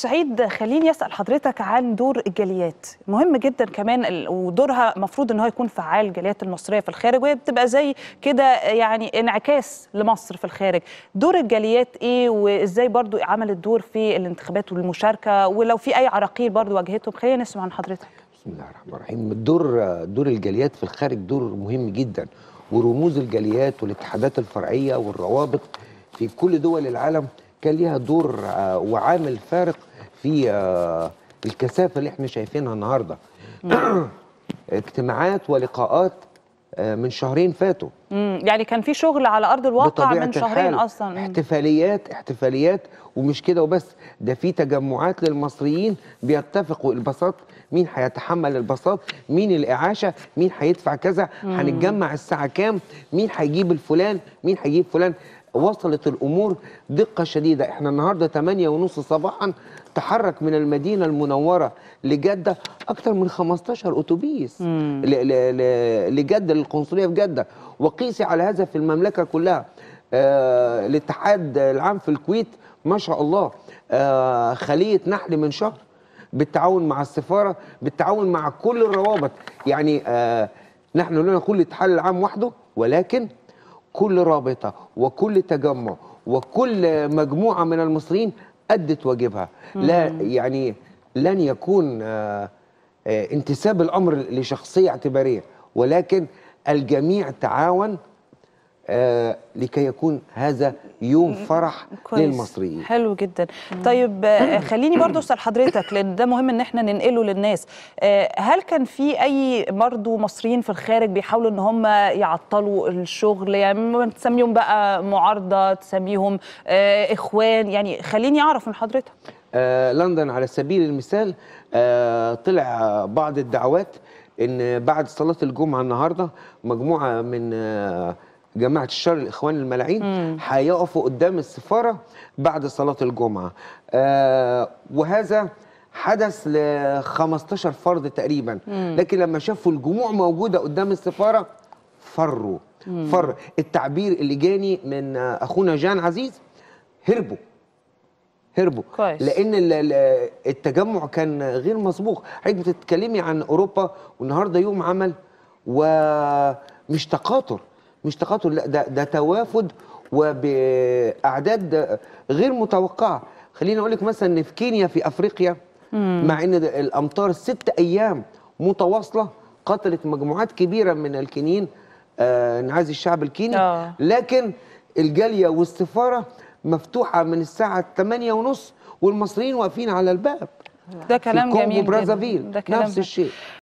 سعيد خليني اسال حضرتك عن دور الجاليات مهم جدا كمان ال- ودورها المفروض ان هو يكون فعال الجاليات المصريه في الخارج وهي بتبقى زي كده يعني انعكاس لمصر في الخارج دور الجاليات ايه وازاي برضو عملت دور في الانتخابات والمشاركه ولو في اي عراقيل برضو واجهتهم خلينا نسمع عن حضرتك بسم الله الرحمن الرحيم دور دور الجاليات في الخارج دور مهم جدا ورموز الجاليات والاتحادات الفرعيه والروابط في كل دول العالم كان ليها دور آه، وعامل فارق في آه، الكثافه اللي احنا شايفينها النهارده اجتماعات ولقاءات آه، من شهرين فاتوا مم. يعني كان في شغل على ارض الواقع بطبيعة من شهرين الحال اصلا مم. احتفاليات احتفاليات ومش كده وبس ده في تجمعات للمصريين بيتفقوا البساط مين هيتحمل البساط مين الإعاشة مين هيدفع كذا هنتجمع الساعة كام مين هيجيب الفلان مين هيجيب فلان وصلت الأمور دقة شديدة احنا النهاردة 8 ونص صباحا تحرك من المدينة المنورة لجدة أكثر من 15 أتوبيس ل- ل- ل- لجدة للقنصلية في جدة وقيسي على هذا في المملكة كلها آه، الاتحاد العام في الكويت ما شاء الله آه، خلية نحل من شهر بالتعاون مع السفارة بالتعاون مع كل الروابط يعني آه، نحن لا نقول الاتحاد العام وحده ولكن كل رابطة وكل تجمع وكل مجموعة من المصريين أدت واجبها لا يعني لن يكون آه، آه، انتساب الأمر لشخصية اعتبارية ولكن الجميع تعاون آه، لكي يكون هذا يوم فرح كويس. للمصريين حلو جدا طيب آه، خليني برضو اسال حضرتك لان ده مهم ان احنا ننقله للناس آه، هل كان في اي برضو مصريين في الخارج بيحاولوا ان هم يعطلوا الشغل يعني ما تسميهم بقى معارضه تسميهم آه، اخوان يعني خليني اعرف من حضرتك آه، لندن على سبيل المثال آه، طلع بعض الدعوات ان بعد صلاه الجمعه النهارده مجموعه من آه، جماعه الشر الاخوان الملاعين هيقفوا قدام السفاره بعد صلاه الجمعه آه، وهذا حدث ل 15 فرد تقريبا لكن لما شافوا الجموع موجوده قدام السفاره فروا فر التعبير اللي جاني من آه، اخونا جان عزيز هربوا هربوا كويس. لان ال- ال- التجمع كان غير مسبوق حضرتك بتتكلمي عن اوروبا والنهارده يوم عمل ومش تقاطر مش تقاطر لا ده ده توافد وباعداد غير متوقعه خليني اقول لك مثلا ان في كينيا في افريقيا مع ان ده الامطار ست ايام متواصله قتلت مجموعات كبيره من الكينيين آه نعازي الشعب الكيني آه. لكن الجاليه والسفاره مفتوحه من الساعه 8 ونص والمصريين واقفين على الباب ده في كلام كونغو جميل جدا. برازافيل ده كلام نفس الشيء